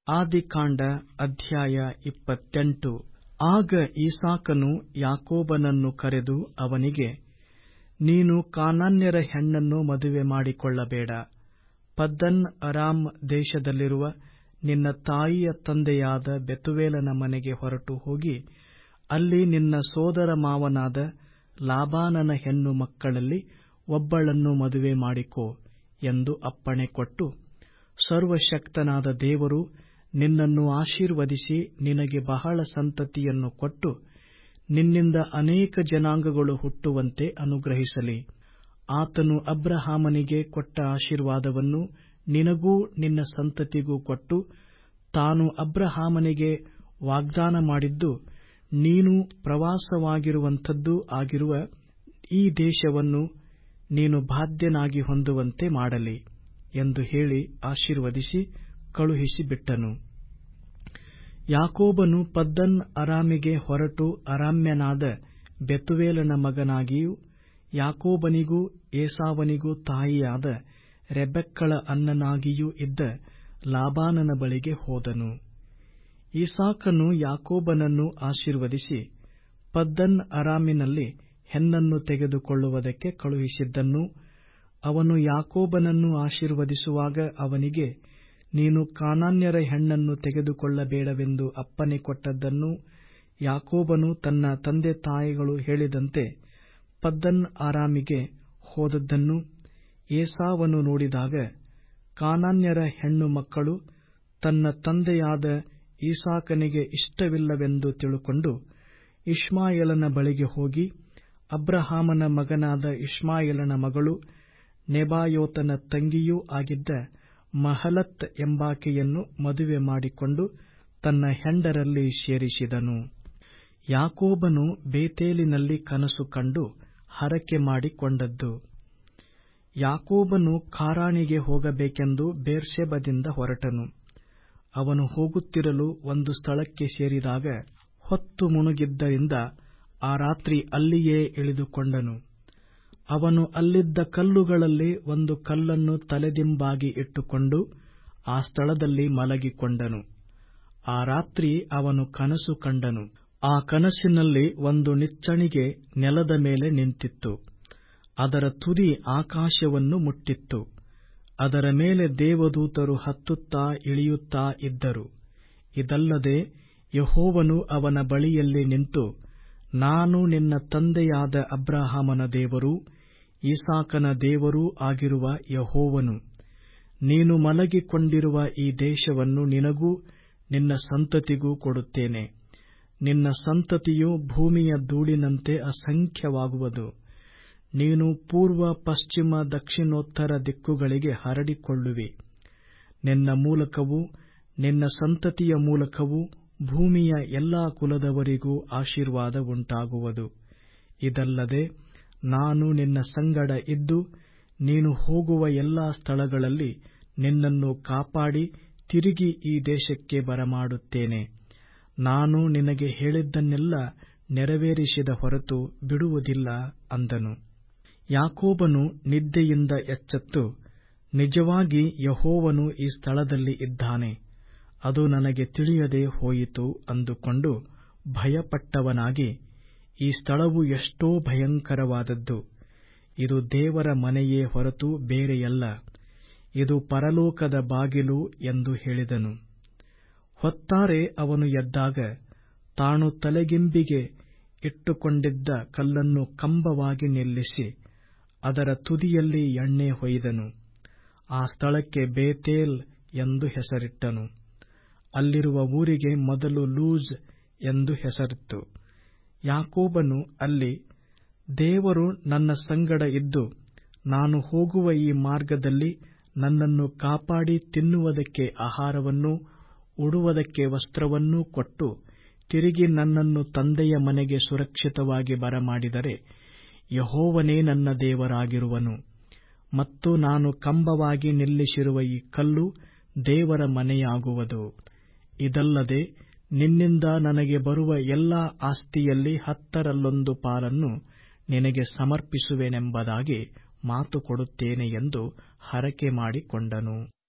ಆದಿಕಾಂಡ ಅಧ್ಯಾಯ ಇಪ್ಪತ್ತೆಂಟು ಆಗ ಇಸಾಕನು ಯಾಕೋಬನನ್ನು ಕರೆದು ಅವನಿಗೆ ನೀನು ಕಾನಾನ್ಯರ ಹೆಣ್ಣನ್ನು ಮದುವೆ ಮಾಡಿಕೊಳ್ಳಬೇಡ ಪದ್ದನ್ ಅರಾಮ್ ದೇಶದಲ್ಲಿರುವ ನಿನ್ನ ತಾಯಿಯ ತಂದೆಯಾದ ಬೆತುವೇಲನ ಮನೆಗೆ ಹೊರಟು ಹೋಗಿ ಅಲ್ಲಿ ನಿನ್ನ ಸೋದರ ಮಾವನಾದ ಲಾಬಾನನ ಹೆಣ್ಣು ಮಕ್ಕಳಲ್ಲಿ ಒಬ್ಬಳನ್ನು ಮದುವೆ ಮಾಡಿಕೋ ಎಂದು ಅಪ್ಪಣೆ ಕೊಟ್ಟು ಸರ್ವಶಕ್ತನಾದ ದೇವರು ನಿನ್ನನ್ನು ಆಶೀರ್ವದಿಸಿ ನಿನಗೆ ಬಹಳ ಸಂತತಿಯನ್ನು ಕೊಟ್ಟು ನಿನ್ನಿಂದ ಅನೇಕ ಜನಾಂಗಗಳು ಹುಟ್ಟುವಂತೆ ಅನುಗ್ರಹಿಸಲಿ ಆತನು ಅಬ್ರಹಾಮನಿಗೆ ಕೊಟ್ಟ ಆಶೀರ್ವಾದವನ್ನು ನಿನಗೂ ನಿನ್ನ ಸಂತತಿಗೂ ಕೊಟ್ಟು ತಾನು ಅಬ್ರಹಾಮನಿಗೆ ವಾಗ್ದಾನ ಮಾಡಿದ್ದು ನೀನು ಪ್ರವಾಸವಾಗಿರುವಂಥದ್ದೂ ಆಗಿರುವ ಈ ದೇಶವನ್ನು ನೀನು ಬಾಧ್ಯನಾಗಿ ಹೊಂದುವಂತೆ ಮಾಡಲಿ ಎಂದು ಹೇಳಿ ಆಶೀರ್ವದಿಸಿ ಕಳುಹಿಸಿಬಿಟ್ಟನು ಯಾಕೋಬನು ಪದ್ದನ್ ಅರಾಮಿಗೆ ಹೊರಟು ಅರಾಮ್ಯನಾದ ಬೆತುವೇಲನ ಮಗನಾಗಿಯೂ ಯಾಕೋಬನಿಗೂ ಏಸಾವನಿಗೂ ತಾಯಿಯಾದ ರೆಬೆಕ್ಕಳ ಅಣ್ಣನಾಗಿಯೂ ಇದ್ದ ಲಾಬಾನನ ಬಳಿಗೆ ಹೋದನು ಇಸಾಕನು ಯಾಕೋಬನನ್ನು ಆಶೀರ್ವದಿಸಿ ಪದ್ದನ್ ಅರಾಮಿನಲ್ಲಿ ಹೆಣ್ಣನ್ನು ತೆಗೆದುಕೊಳ್ಳುವುದಕ್ಕೆ ಕಳುಹಿಸಿದ್ದನ್ನು ಅವನು ಯಾಕೋಬನನ್ನು ಆಶೀರ್ವದಿಸುವಾಗ ಅವನಿಗೆ ನೀನು ಕಾನಾನ್ಯರ ಹೆಣ್ಣನ್ನು ತೆಗೆದುಕೊಳ್ಳಬೇಡವೆಂದು ಅಪ್ಪಣೆ ಕೊಟ್ಟದ್ದನ್ನು ಯಾಕೋಬನು ತನ್ನ ತಂದೆ ತಾಯಿಗಳು ಹೇಳಿದಂತೆ ಪದ್ದನ್ ಅರಾಮಿಗೆ ಹೋದದ್ದನ್ನು ಏಸಾವನು ನೋಡಿದಾಗ ಕಾನಾನ್ಯರ ಹೆಣ್ಣು ಮಕ್ಕಳು ತನ್ನ ತಂದೆಯಾದ ಇಸಾಕನಿಗೆ ಇಷ್ಟವಿಲ್ಲವೆಂದು ತಿಳುಕೊಂಡು ಇಷ್ಮಾಯೇಲನ ಬಳಿಗೆ ಹೋಗಿ ಅಬ್ರಹಾಮನ ಮಗನಾದ ಇಷ್ಮಾಯೇಲನ ಮಗಳು ನೆಬಾಯೋತನ ತಂಗಿಯೂ ಆಗಿದ್ದ ಮಹಲತ್ ಎಂಬಾಕೆಯನ್ನು ಮದುವೆ ಮಾಡಿಕೊಂಡು ತನ್ನ ಹೆಂಡರಲ್ಲಿ ಸೇರಿಸಿದನು ಯಾಕೋಬನು ಬೇತೇಲಿನಲ್ಲಿ ಕನಸು ಕಂಡು ಹರಕೆ ಮಾಡಿಕೊಂಡದ್ದು ಯಾಕೋಬನು ಖಾರಾಣಿಗೆ ಹೋಗಬೇಕೆಂದು ಬೇರ್ಷೆಬದಿಂದ ಹೊರಟನು ಅವನು ಹೋಗುತ್ತಿರಲು ಒಂದು ಸ್ಥಳಕ್ಕೆ ಸೇರಿದಾಗ ಹೊತ್ತು ಮುಣುಗಿದ್ದರಿಂದ ಆ ರಾತ್ರಿ ಅಲ್ಲಿಯೇ ಇಳಿದುಕೊಂಡನು ಅವನು ಅಲ್ಲಿದ್ದ ಕಲ್ಲುಗಳಲ್ಲಿ ಒಂದು ಕಲ್ಲನ್ನು ತಲೆದಿಂಬಾಗಿ ಇಟ್ಟುಕೊಂಡು ಆ ಸ್ಥಳದಲ್ಲಿ ಮಲಗಿಕೊಂಡನು ಆ ರಾತ್ರಿ ಅವನು ಕನಸು ಕಂಡನು ಆ ಕನಸಿನಲ್ಲಿ ಒಂದು ನಿಚ್ಚಣಿಗೆ ನೆಲದ ಮೇಲೆ ನಿಂತಿತ್ತು ಅದರ ತುದಿ ಆಕಾಶವನ್ನು ಮುಟ್ಟಿತ್ತು ಅದರ ಮೇಲೆ ದೇವದೂತರು ಹತ್ತುತ್ತಾ ಇಳಿಯುತ್ತಾ ಇದ್ದರು ಇದಲ್ಲದೆ ಯಹೋವನು ಅವನ ಬಳಿಯಲ್ಲಿ ನಿಂತು ನಾನು ನಿನ್ನ ತಂದೆಯಾದ ಅಬ್ರಹಾಮನ ದೇವರೂ ಇಸಾಕನ ದೇವರೂ ಆಗಿರುವ ಯಹೋವನು ನೀನು ಮಲಗಿಕೊಂಡಿರುವ ಈ ದೇಶವನ್ನು ನಿನಗೂ ನಿನ್ನ ಸಂತತಿಗೂ ಕೊಡುತ್ತೇನೆ ನಿನ್ನ ಸಂತತಿಯು ಭೂಮಿಯ ಧೂಳಿನಂತೆ ಅಸಂಖ್ಯವಾಗುವುದು ನೀನು ಪೂರ್ವ ಪಶ್ಚಿಮ ದಕ್ಷಿಣೋತ್ತರ ದಿಕ್ಕುಗಳಿಗೆ ಹರಡಿಕೊಳ್ಳುವಿ ನಿನ್ನ ಮೂಲಕವೂ ನಿನ್ನ ಸಂತತಿಯ ಮೂಲಕವೂ ಭೂಮಿಯ ಎಲ್ಲಾ ಕುಲದವರಿಗೂ ಆಶೀರ್ವಾದ ಉಂಟಾಗುವುದು ಇದಲ್ಲದೆ ನಾನು ನಿನ್ನ ಸಂಗಡ ಇದ್ದು ನೀನು ಹೋಗುವ ಎಲ್ಲಾ ಸ್ಥಳಗಳಲ್ಲಿ ನಿನ್ನನ್ನು ಕಾಪಾಡಿ ತಿರುಗಿ ಈ ದೇಶಕ್ಕೆ ಬರಮಾಡುತ್ತೇನೆ ನಾನು ನಿನಗೆ ಹೇಳಿದ್ದನ್ನೆಲ್ಲ ನೆರವೇರಿಸಿದ ಹೊರತು ಬಿಡುವುದಿಲ್ಲ ಅಂದನು ಯಾಕೋಬನು ನಿದ್ದೆಯಿಂದ ಎಚ್ಚೆತ್ತು ನಿಜವಾಗಿ ಯಹೋವನು ಈ ಸ್ಥಳದಲ್ಲಿ ಇದ್ದಾನೆ ಅದು ನನಗೆ ತಿಳಿಯದೆ ಹೋಯಿತು ಅಂದುಕೊಂಡು ಭಯಪಟ್ಟವನಾಗಿ ಈ ಸ್ಥಳವು ಎಷ್ಟೋ ಭಯಂಕರವಾದದ್ದು ಇದು ದೇವರ ಮನೆಯೇ ಹೊರತು ಬೇರೆಯಲ್ಲ ಇದು ಪರಲೋಕದ ಬಾಗಿಲು ಎಂದು ಹೇಳಿದನು ಹೊತ್ತಾರೆ ಅವನು ಎದ್ದಾಗ ತಾನು ತಲೆಗಿಂಬಿಗೆ ಇಟ್ಟುಕೊಂಡಿದ್ದ ಕಲ್ಲನ್ನು ಕಂಬವಾಗಿ ನಿಲ್ಲಿಸಿ ಅದರ ತುದಿಯಲ್ಲಿ ಎಣ್ಣೆ ಹೊಯ್ದನು ಆ ಸ್ಥಳಕ್ಕೆ ಬೇತೇಲ್ ಎಂದು ಹೆಸರಿಟ್ಟನು ಅಲ್ಲಿರುವ ಊರಿಗೆ ಮೊದಲು ಲೂಜ್ ಎಂದು ಹೆಸರಿತ್ತು ಯಾಕೋಬನು ಅಲ್ಲಿ ದೇವರು ನನ್ನ ಸಂಗಡ ಇದ್ದು ನಾನು ಹೋಗುವ ಈ ಮಾರ್ಗದಲ್ಲಿ ನನ್ನನ್ನು ಕಾಪಾಡಿ ತಿನ್ನುವುದಕ್ಕೆ ಆಹಾರವನ್ನೂ ಉಡುವುದಕ್ಕೆ ವಸ್ತ್ರವನ್ನೂ ಕೊಟ್ಟು ತಿರುಗಿ ನನ್ನನ್ನು ತಂದೆಯ ಮನೆಗೆ ಸುರಕ್ಷಿತವಾಗಿ ಬರಮಾಡಿದರೆ ಯಹೋವನೇ ನನ್ನ ದೇವರಾಗಿರುವನು ಮತ್ತು ನಾನು ಕಂಬವಾಗಿ ನಿಲ್ಲಿಸಿರುವ ಈ ಕಲ್ಲು ದೇವರ ಮನೆಯಾಗುವುದು ಇದಲ್ಲದೆ ನಿನ್ನಿಂದ ನನಗೆ ಬರುವ ಎಲ್ಲಾ ಆಸ್ತಿಯಲ್ಲಿ ಹತ್ತರಲ್ಲೊಂದು ಪಾಲನ್ನು ನಿನಗೆ ಸಮರ್ಪಿಸುವೆನೆಂಬುದಾಗಿ ಮಾತು ಕೊಡುತ್ತೇನೆ ಎಂದು ಹರಕೆ ಮಾಡಿಕೊಂಡನು